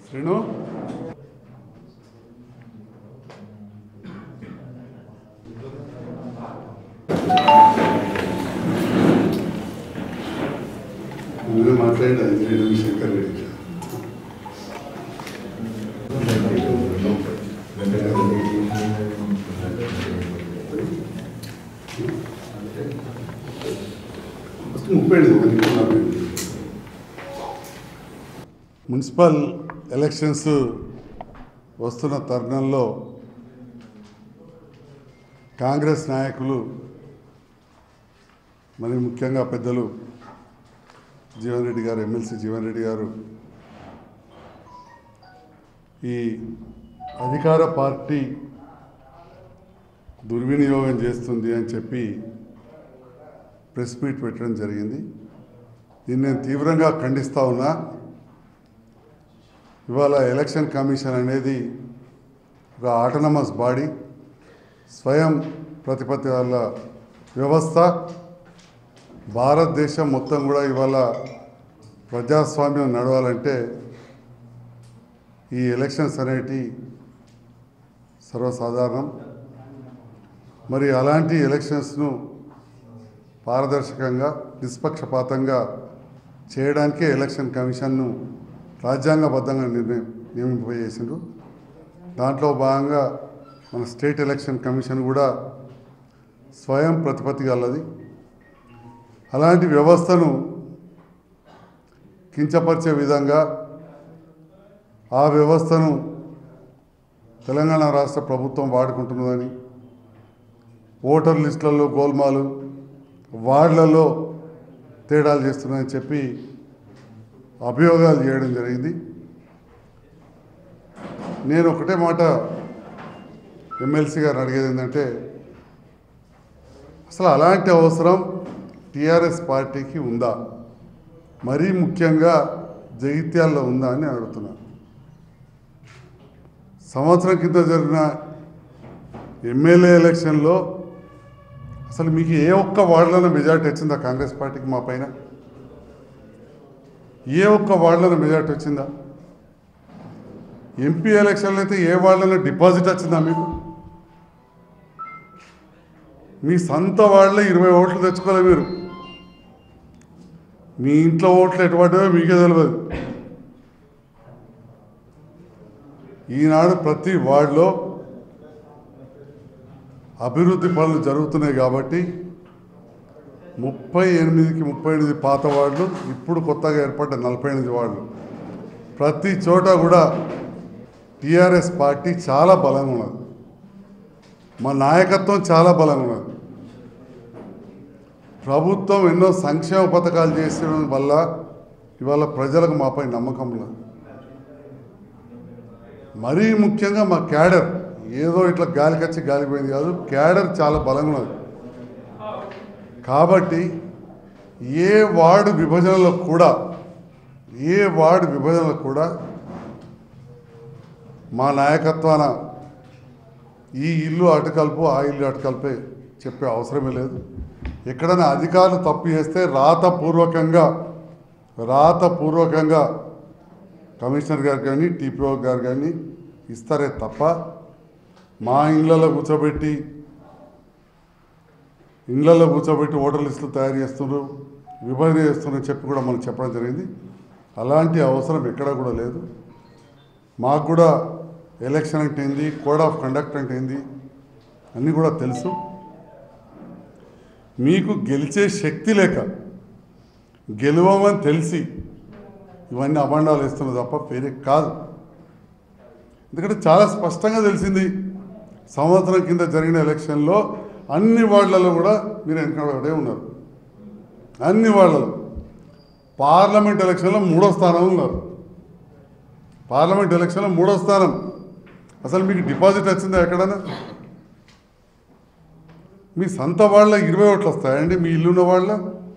శ్రీను నువ్వే మాట్లాడినా శ్రీను శంకర్ రెడ్డి ఫస్ట్ ముప్పై ఐదు మంది ఉన్నారు. మున్సిపల్ ఎలక్షన్స్ వస్తున్న తరుణంలో కాంగ్రెస్ నాయకులు మరి ముఖ్యంగా పెద్దలు జీవన్ రెడ్డి గారు ఎమ్మెల్సీ జీవన్ రెడ్డి గారు ఈ అధికార పార్టీ దుర్వినియోగం చేస్తుంది అని చెప్పి ప్రెస్ మీట్ పెట్టడం జరిగింది దీన్ని నేను తీవ్రంగా ఖండిస్తా ఉన్నా ఇవాళ ఎలక్షన్ కమిషన్ అనేది ఒక ఆటోనమస్ బాడీ స్వయం ప్రతిపత్తి వాళ్ళ వ్యవస్థ భారతదేశం మొత్తం కూడా ఇవాళ ప్రజాస్వామ్యం నడవాలంటే ఈ ఎలక్షన్స్ అనేటి సర్వసాధారణం మరి అలాంటి ఎలక్షన్స్ను పారదర్శకంగా నిష్పక్షపాతంగా చేయడానికే ఎలక్షన్ కమిషన్ను రాజ్యాంగబద్ధంగా నిర్ణయం నియమింపజేసిండ్రు దాంట్లో భాగంగా మన స్టేట్ ఎలక్షన్ కమిషన్ కూడా స్వయం ప్రతిపత్తి గలది అలాంటి వ్యవస్థను కించపరిచే విధంగా ఆ వ్యవస్థను తెలంగాణ రాష్ట్ర ప్రభుత్వం వాడుకుంటున్నదని ఓటర్ లిస్టులలో గోల్మాలు వార్డులలో తేడాలు చేస్తున్నాయని చెప్పి అభియోగాలు చేయడం జరిగింది నేను ఒకటే మాట ఎమ్మెల్సీ గారు అడిగేది ఏంటంటే అసలు అలాంటి అవసరం టీఆర్ఎస్ పార్టీకి ఉందా మరీ ముఖ్యంగా జగిత్యాల్లో ఉందా అని అడుగుతున్నా సంవత్సరం కింద జరిగిన ఎమ్మెల్యే ఎలక్షన్లో అసలు మీకు ఏ ఒక్క వార్డులలో మెజార్టీ వచ్చిందా కాంగ్రెస్ పార్టీకి మా పైన ఏ ఒక్క వార్డులలో మెజార్టీ వచ్చిందా ఎంపీ ఎలక్షన్లు అయితే ఏ వార్డులలో డిపాజిట్ వచ్చిందా మీకు మీ సొంత వాళ్ళే ఇరవై ఓట్లు తెచ్చుకోలే మీరు మీ ఇంట్లో ఓట్లు ఎటువంటివో మీకే తెలియదు ఈనాడు ప్రతి వార్డులో అభివృద్ధి పనులు జరుగుతున్నాయి కాబట్టి ముప్పై ఎనిమిదికి ముప్పై ఎనిమిది పాత వార్డులు ఇప్పుడు కొత్తగా ఏర్పడ్డ నలభై ఎనిమిది వార్డులు ప్రతి చోట కూడా టీఆర్ఎస్ పార్టీ చాలా బలంగా ఉన్నది మా నాయకత్వం చాలా బలంగా ఉన్నది ప్రభుత్వం ఎన్నో సంక్షేమ పథకాలు చేసడం వల్ల ఇవాళ ప్రజలకు మాపై నమ్మకం ఉన్నది మరీ ముఖ్యంగా మా క్యాడర్ ఏదో ఇట్లా గాలికొచ్చి గాలిపోయింది కాదు క్యాడర్ చాలా బలంగా ఉన్నది కాబట్టి ఏ వార్డు విభజనలో కూడా ఏ వార్డు విభజనలో కూడా మా నాయకత్వాన ఈ ఇల్లు అటుకల్పు ఆ ఇల్లు అటుకల్పే చెప్పే అవసరమే లేదు ఎక్కడైనా అధికారులు తప్పు చేస్తే రాతపూర్వకంగా రాతపూర్వకంగా కమిషనర్ గారు కానీ టీపీఓ గారు కానీ ఇస్తారే తప్ప మా ఇళ్ళలో కూర్చోబెట్టి ఇళ్ళల్లో కూర్చోబెట్టి ఓటర్ లిస్టులు తయారు చేస్తున్నారు విభజన చేస్తున్నారు చెప్పి కూడా మనం చెప్పడం జరిగింది అలాంటి అవసరం ఎక్కడా కూడా లేదు మాకు కూడా ఎలక్షన్ అంటే ఏంది కోడ్ ఆఫ్ కండక్ట్ అంటే ఏంది అన్నీ కూడా తెలుసు మీకు గెలిచే శక్తి లేక గెలవమని తెలిసి ఇవన్నీ అభండాలు వేస్తున్నది తప్ప వేరే కాదు ఎందుకంటే చాలా స్పష్టంగా తెలిసింది సంవత్సరం కింద జరిగిన ఎలక్షన్లో అన్ని వార్డులలో కూడా మీరు వెనకబడే ఉన్నారు అన్ని వార్డులలో పార్లమెంట్ ఎలక్షన్లో మూడో స్థానం ఉన్నారు పార్లమెంట్ ఎలక్షన్లో మూడో స్థానం అసలు మీకు డిపాజిట్ వచ్చిందా ఎక్కడైనా మీ సొంత వాళ్ళ ఇరవై ఓట్లు వస్తాయండి మీ ఇల్లున్న వాళ్ళ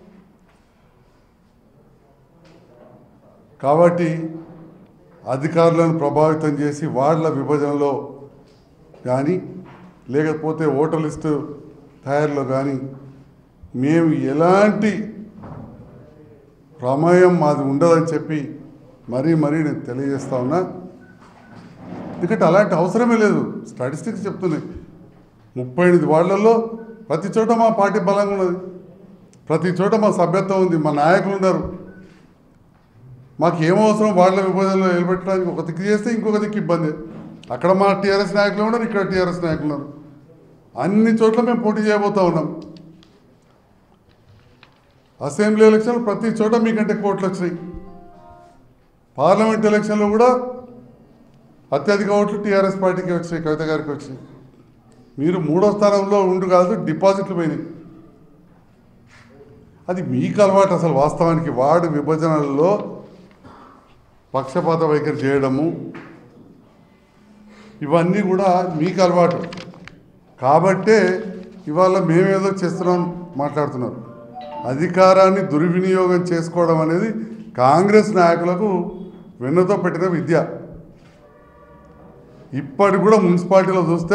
కాబట్టి అధికారులను ప్రభావితం చేసి వార్డుల విభజనలో కానీ లేకపోతే ఓటర్ లిస్టు తయారులో కానీ మేము ఎలాంటి ప్రమేయం మాది ఉండదని చెప్పి మరీ మరీ నేను తెలియజేస్తా ఉన్నా ఎందుకంటే అలాంటి అవసరమే లేదు స్టాటిస్టిక్స్ చెప్తున్నాయి ముప్పై ఎనిమిది వార్డులలో ప్రతి చోట మా పార్టీ బలంగా ఉన్నది ప్రతి చోట మా సభ్యత్వం ఉంది మా నాయకులు ఉన్నారు మాకు ఏం అవసరం వాళ్ళ విభజనలో నిలబెట్టడానికి ఒక దిక్కు చేస్తే ఇంకొక దిక్కు ఇబ్బంది అక్కడ మా టీఆర్ఎస్ నాయకులు ఉన్నారు ఇక్కడ టీఆర్ఎస్ నాయకులు ఉన్నారు అన్ని చోట్ల మేము పోటీ చేయబోతా ఉన్నాం అసెంబ్లీ ఎలక్షన్లు ప్రతి చోట మీకంటే కోట్లు వచ్చినాయి పార్లమెంట్ ఎలక్షన్లో కూడా అత్యధిక ఓట్లు టీఆర్ఎస్ పార్టీకి వచ్చినాయి కవిత గారికి వచ్చినాయి మీరు మూడో స్థానంలో ఉండు కాదు డిపాజిట్లు పోయినాయి అది మీకు అలవాటు అసలు వాస్తవానికి వార్డు విభజనలలో పక్షపాత వైఖరి చేయడము ఇవన్నీ కూడా మీకు అలవాటు కాబట్టే ఇవాళ మేమేదో చేస్తున్నాం మాట్లాడుతున్నారు అధికారాన్ని దుర్వినియోగం చేసుకోవడం అనేది కాంగ్రెస్ నాయకులకు వెన్నతో పెట్టిన విద్య ఇప్పటికి కూడా మున్సిపాలిటీలో చూస్తే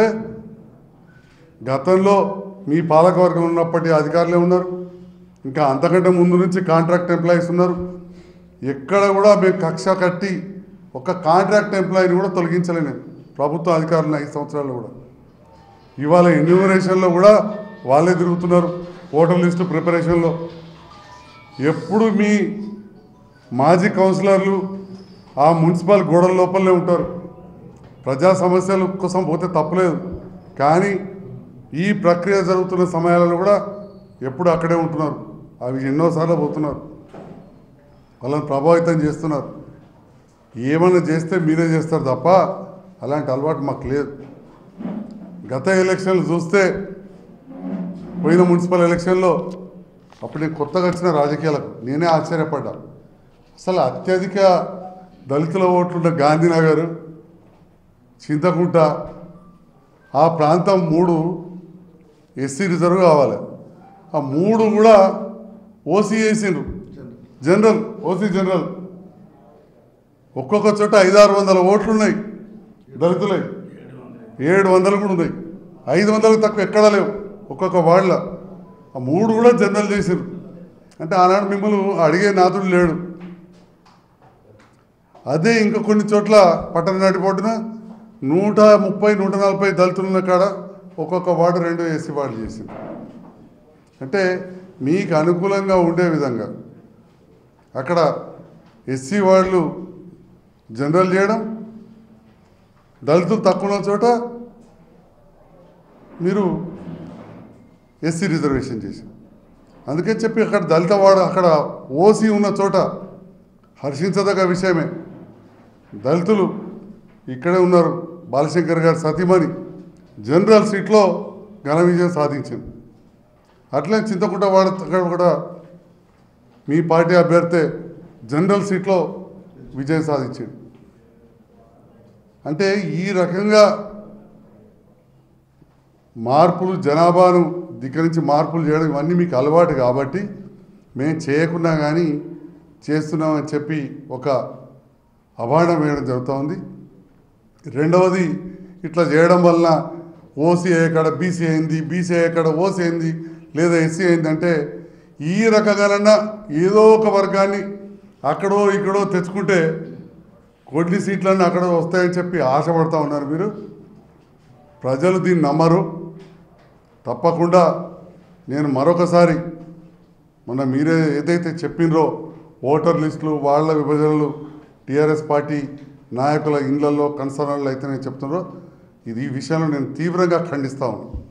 గతంలో మీ పాలకవర్గం ఉన్నప్పటి అధికారులే ఉన్నారు ఇంకా అంతకంటే ముందు నుంచి కాంట్రాక్ట్ ఎంప్లాయీస్ ఉన్నారు ఎక్కడ కూడా మేము కక్ష కట్టి ఒక కాంట్రాక్ట్ ఎంప్లాయీని కూడా తొలగించలేను ప్రభుత్వ అధికారులు ఐదు సంవత్సరాల్లో కూడా ఇవాళ ఎన్యూమరేషన్లో కూడా వాళ్ళే తిరుగుతున్నారు ఓటర్ లిస్టు ప్రిపరేషన్లో ఎప్పుడు మీ మాజీ కౌన్సిలర్లు ఆ మున్సిపల్ గోడల లోపలనే ఉంటారు ప్రజా సమస్యల కోసం పోతే తప్పలేదు కానీ ఈ ప్రక్రియ జరుగుతున్న సమయాలలో కూడా ఎప్పుడు అక్కడే ఉంటున్నారు అవి ఎన్నోసార్లు పోతున్నారు వాళ్ళని ప్రభావితం చేస్తున్నారు ఏమన్నా చేస్తే మీరే చేస్తారు తప్ప అలాంటి అలవాటు మాకు లేదు గత ఎలక్షన్లు చూస్తే పోయిన మున్సిపల్ ఎలక్షన్లో అప్పుడు నేను కొత్తగా వచ్చిన రాజకీయాలకు నేనే ఆశ్చర్యపడ్డా అసలు అత్యధిక దళితుల ఓట్లున్న గాంధీనగర్ చింతకుంట ఆ ప్రాంతం మూడు ఎస్సీ రిజర్వ్ కావాలి ఆ మూడు కూడా ఓసీ వేసిండ్రు జనరల్ ఓసీ జనరల్ ఒక్కొక్క చోట ఐదారు వందల ఓట్లు ఉన్నాయి దళితులై ఏడు వందలు కూడా ఉన్నాయి ఐదు వందలకు తక్కువ ఎక్కడా లేవు ఒక్కొక్క వాళ్ళ ఆ మూడు కూడా జనరల్ చేసారు అంటే ఆనాడు మిమ్మల్ని అడిగే నాతుడు లేడు అదే ఇంకా కొన్ని చోట్ల పట్టణ నడిపోటున నూట ముప్పై నూట నలభై దళితులున్న కాడ ఒక్కొక్క వార్డు రెండు ఏసీ వార్డు చేసింది అంటే మీకు అనుకూలంగా ఉండే విధంగా అక్కడ ఎస్సీ వాళ్ళు జనరల్ చేయడం దళితులు తక్కువ ఉన్న చోట మీరు ఎస్సీ రిజర్వేషన్ చేశారు అందుకే చెప్పి అక్కడ దళిత వాడు అక్కడ ఓసీ ఉన్న చోట హర్షించదగ్గ విషయమే దళితులు ఇక్కడే ఉన్నారు బాలశంకర్ గారు సతీమణి జనరల్ సీట్లో ఘన విజయం సాధించింది అట్లే చింతకుంట వాడ అక్కడ కూడా మీ పార్టీ అభ్యర్థి జనరల్ సీట్లో విజయం సాధించింది అంటే ఈ రకంగా మార్పులు జనాభాను ధిక్కరించి మార్పులు చేయడం ఇవన్నీ మీకు అలవాటు కాబట్టి మేము చేయకున్నా కానీ చేస్తున్నామని చెప్పి ఒక అవార్డం వేయడం జరుగుతూ ఉంది రెండవది ఇట్లా చేయడం వలన ఓసీ ఎక్కడ బీసీ అయింది బీసీ ఎక్కడ ఓసీ అయింది లేదా ఎస్సీ అయింది అంటే ఈ రకంగానన్నా ఏదో ఒక వర్గాన్ని అక్కడో ఇక్కడో తెచ్చుకుంటే కొన్ని సీట్లన్నీ అక్కడ వస్తాయని చెప్పి ఆశపడతా ఉన్నారు మీరు ప్రజలు దీన్ని నమ్మరు తప్పకుండా నేను మరొకసారి మొన్న మీరే ఏదైతే చెప్పినరో ఓటర్ లిస్టులు వాళ్ళ విభజనలు టీఆర్ఎస్ పార్టీ నాయకుల ఇళ్లలో కన్సర్న్లు అయితే నేను చెప్తున్నారో ఇది ఈ విషయంలో నేను తీవ్రంగా ఖండిస్తా ఉన్నాను